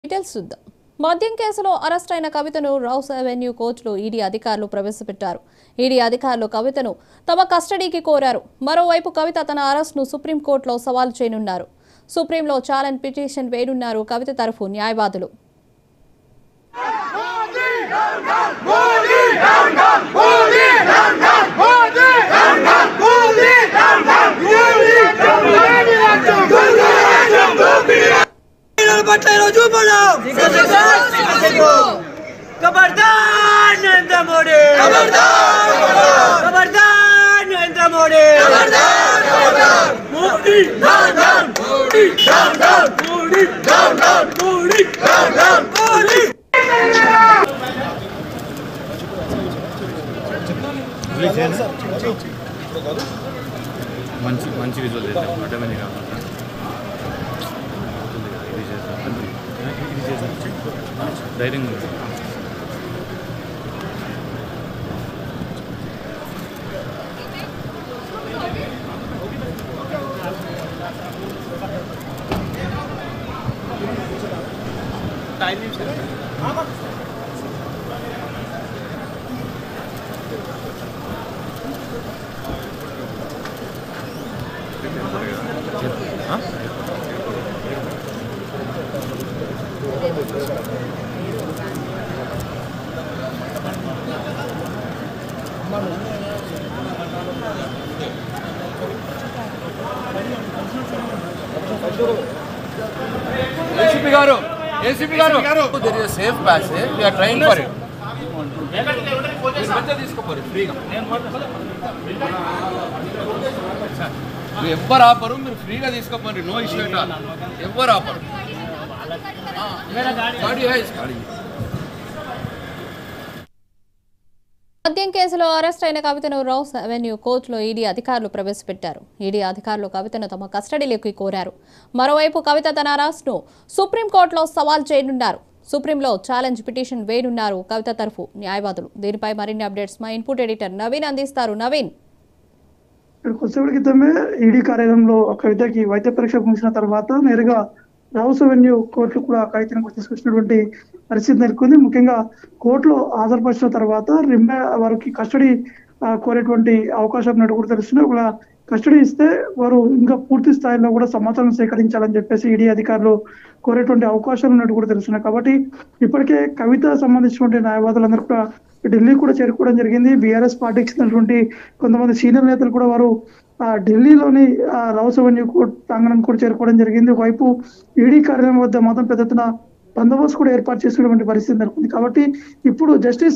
Details చూద్దాం మద్యం కేసులో అరెస్ట్ అయిన కవితను రౌస్ అవెన్యూ కోర్టులో ఈడీ అధికారులు ప్రవేశపెట్టారు ఈడీ అధికారులు కవితను తమ కస్టడీకి కోరారు మరోవైపు కవిత తన అరెస్ట్ను సుప్రీంకోర్టులో సవాల్ చేయనున్నారు సుప్రీంలో ఛాలెంజ్ పిటిషన్ వేయనున్నారు కవిత తరఫు న్యాయవాదులు పట్ల ఈరోజు మనం ఖబర్దార్ నరేంద్ర మోడీ ఖబర్దార్ Narendra Modi Modi down down Modi down down Modi down down Modi down down Modi మంచి మంచి విజువల్ చేద్దాం అడ్డమని కాకుండా ఇది చేద్దాం ఇది చేద్దాం ధైర్యంగా ఉంది. ఏసీపీ గారు ఏసీపీ గారు there is safe passage we are trying for it తీసుకోపోరు ఫ్రీగా మీరు ఎవ్వరు ఆపరు మీరు ఫ్రీగా తీసుకోపోరు నో ఇష్యూ ఎట్ ఆల్ ఎవ్వరు ఆపరు గాడి హై గాడి మద్యం కేసులో అరెస్ట్ అయిన కవితను రౌస్ అవెన్యూ కోర్టులో ఈడీ అధికారులు ప్రవేశపెట్టారు ఈడీ అధికారులు కవితను తమ కస్టడీలోకి కోరారు మరోవైపు కవిత తన అరెస్ట్ను సుప్రీంకోర్టులో సవాల్ చేయనున్నారు సుప్రీంలో ఛాలెంజ్ పిటిషన్ వేయనున్నారు కవిత తరఫు న్యాయవాదులు దీనిపై మరిన్ని అప్డేట్స్ మా ఇన్పుట్ ఎడిటర్ నవీన్ అందిస్తారు నవీన్ ఇక్కడ కొద్దిసేపటి క్రితమే ఈడీ కార్యాలయంలో కవితకి వైద్య పరీక్ష ముగిసిన తర్వాత నేరుగా రౌస్ అవెన్యూ కోర్టులో కూడా కవితను కూడా తీసుకొచ్చినటువంటి పరిస్థితి నెలకొంది ముఖ్యంగా కోర్టులో హాజరుపరిచిన తర్వాత రిమ్మ వారికి కస్టడీ ఆ, కోరేటువంటి అవకాశం ఉన్నట్టు కూడా తెలుస్తుంది ఒకవేళ కస్టడీ ఇస్తే వారు ఇంకా పూర్తి స్థాయిలో కూడా సమాచారం సేకరించాలని చెప్పేసి ఈడీ అధికారులు కోరేటువంటి అవకాశాలు ఉన్నట్టు కూడా తెలుస్తున్నాయి కాబట్టి ఇప్పటికే కవిత సంబంధించినటువంటి న్యాయవాదులందరూ కూడా ఢిల్లీ కూడా చేరుకోవడం జరిగింది బీఆర్ఎస్ పార్టీకి చెందినటువంటి కొంతమంది సీనియర్ నేతలు కూడా వారు ఆ ఢిల్లీలోని ఆ, రౌస్ అవెన్యూ కోర్ట్ ప్రాంగణం కూడా చేరుకోవడం జరిగింది ఒకవైపు ఈడీ కార్యాలయం వద్ద మాత్రం పెద్ద ఎత్తున బందోబస్తు కూడా ఏర్పాటు చేసినటువంటి పరిస్థితి నెలకొంది కాబట్టి ఇప్పుడు జస్టిస్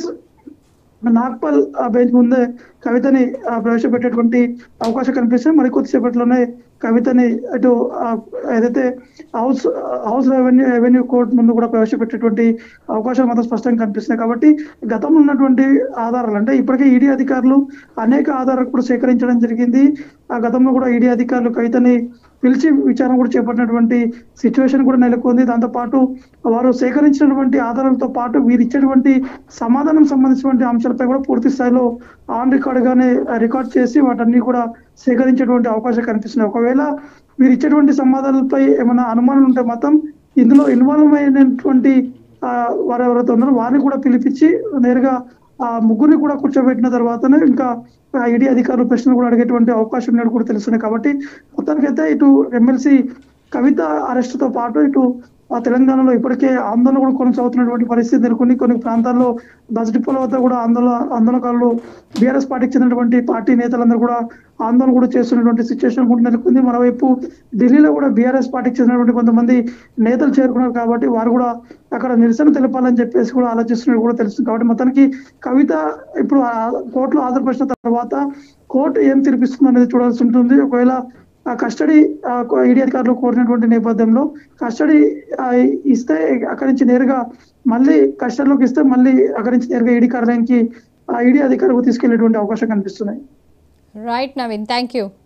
నాగ్పల్ ఆ బెంచ్ ముందే కవితని ఆ, ప్రవేశపెట్టేటువంటి అవకాశం కనిపిస్తుంది మరి కొద్దిసేపట్లోనే కవితని అటు ఆ, ఏదైతే house house revenue revenue court ముందు కూడా ప్రవేశపెట్టేటువంటి అవకాశాలు మాత్రం స్పష్టంగా కనిపిస్తున్నాయి కాబట్టి గతంలో ఉన్నటువంటి ఆధారాలు అంటే ఇప్పటికే ఈడీ అధికారులు అనేక ఆధారాలు కూడా సేకరించడం జరిగింది ఆ గతంలో కూడా ఈడీ అధికారులు కవితని పిలిచి విచారణ కూడా చేపట్టినటువంటి సిచ్యువేషన్ కూడా నెలకొంది దాంతో పాటు వారు సేకరించినటువంటి ఆధారాలతో పాటు వీరు ఇచ్చేటువంటి సమాధానం సంబంధించినటువంటి అంశాలపై కూడా పూర్తి స్థాయిలో ఆన్ రికార్డ్ గానే రికార్డ్ చేసి వాటన్ని కూడా సేకరించేటువంటి అవకాశం కనిపిస్తున్నాయి ఒకవేళ వీరు ఇచ్చేటువంటి సమాధానాలపై ఏమైనా అనుమానాలు ఉంటే మాత్రం ఇందులో ఇన్వాల్వ్ అయినటువంటి ఆ, వారు ఎవరైతే ఉన్నారో వారిని కూడా పిలిపించి నేరుగా ఆ ముగ్గురిని కూడా కూర్చోబెట్టిన తర్వాతనే ఇంకా ఈడీ అధికారులు ప్రశ్నలు కూడా అడిగేటువంటి అవకాశం ఉన్నట్టు కూడా తెలుస్తున్నాయి కాబట్టి మొత్తానికైతే ఇటు ఎమ్మెల్సీ కవిత అరెస్ట్ తో పాటు ఇటు ఆ తెలంగాణలో ఇప్పటికే ఆందోళన కూడా కొనసాగుతున్నటువంటి పరిస్థితి నెలకొని కొన్ని ప్రాంతాల్లో బస్ డిపోల వద్ద కూడా ఆందోళన ఆందోళనకారులు బీఆర్ఎస్ పార్టీకి చెందినటువంటి పార్టీ నేతలందరూ కూడా ఆందోళన కూడా చేస్తున్నటువంటి సిచ్యువేషన్ కూడా నెలకొంది మరోవైపు ఢిల్లీలో కూడా బీఆర్ఎస్ పార్టీకి చెందినటువంటి కొంతమంది నేతలు చేరుకున్నారు కాబట్టి వారు కూడా అక్కడ నిరసన తెలపాలని చెప్పేసి కూడా ఆలోచిస్తున్నట్టు కూడా తెలుస్తుంది కాబట్టి మొత్తానికి కవిత ఇప్పుడు ఆ కోర్టులో హాజరుపరిచిన తర్వాత కోర్టు ఏం తీర్పిస్తుంది అనేది చూడాల్సి ఉంటుంది ఒకవేళ ఆ కస్టడీ ఈడీ అధికారులు కోరినటువంటి నేపథ్యంలో కస్టడీ ఆ, ఇస్తే అక్కడి నుంచి నేరుగా మళ్ళీ కస్టడీలోకి ఇస్తే మళ్ళీ అక్కడి నుంచి నేరుగా ఈడీ కార్యాలయానికి ఈడీ అధికారులకు తీసుకెళ్లేటువంటి అవకాశం కనిపిస్తున్నాయి రైట్ నవీన్ థ్యాంక్ యూ